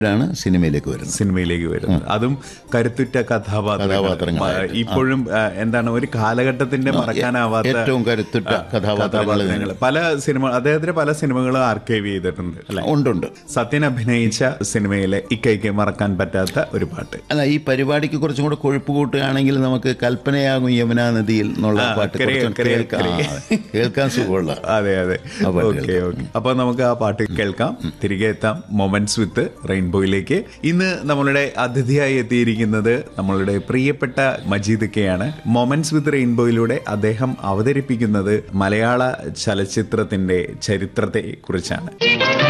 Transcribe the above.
ാണ് സിനിമയിലേക്ക് വരുന്നത് സിനിമയിലേക്ക് വരുന്നത് അതും കരുത്തുറ്റ കഥാപാത്രങ്ങൾ കഥാപാത്രങ്ങളായിട്ട്. ഇപ്പോഴും ആ, എന്താണ് ഒരു കാലഘട്ടത്തിന്റെ മറക്കാനാവാത്ത ഏറ്റവും കരുത്തുറ്റ കഥാപാത്രങ്ങൾ കഥാപാത്രങ്ങൾ പല സിനിമ അദ്ദേഹത്തിന്റെ പല സിനിമകളും ആർക്കൈവ് ചെയ്തിട്ടുണ്ട് അല്ലെ ഉണ്ടുണ്ട് സത്യൻ അഭിനയിച്ച സിനിമയിലെ ഇക്കൈക്ക് മറക്കാൻ പറ്റാത്ത ഒരു പാട്ട് അല്ല ഈ പരിപാടിക്ക് കുറച്ചും കൂടെ കൊഴുപ്പ് കൂട്ടുകയാണെങ്കിൽ നമുക്ക് കൽപ്പനയാകും യമുനാ നദിയിൽ എന്നുള്ള പാട്ട് കരയെ, കുറച്ചും കരയെ, കേൾക്കാൻ കരയെ. ആ, കേൾക്കാൻ സുഖമുള്ള അതെ അതെ ആ പാട്ട് ഓക്കെ ഓക്കെ അപ്പൊ നമുക്ക് ആ പാട്ട് കേൾക്കാം തിരികെ എത്താം മൊമെന്റ്സ് വിത്ത് റെയിൻബോയിലേക്ക് ഇന്ന് നമ്മളുടെ അതിഥിയായി എത്തിയിരിക്കുന്നത് നമ്മളുടെ പ്രിയപ്പെട്ട മജീദ് കെയാണ് മൊമെന്റ്സ് വിത്ത് റെയിൻബോയിലൂടെ അദ്ദേഹം അവതരിപ്പിക്കുന്നത് മലയാള ചലച്ചിത്രത്തിന്റെ ചരിത്രത്തെ കുറിച്ചാണ്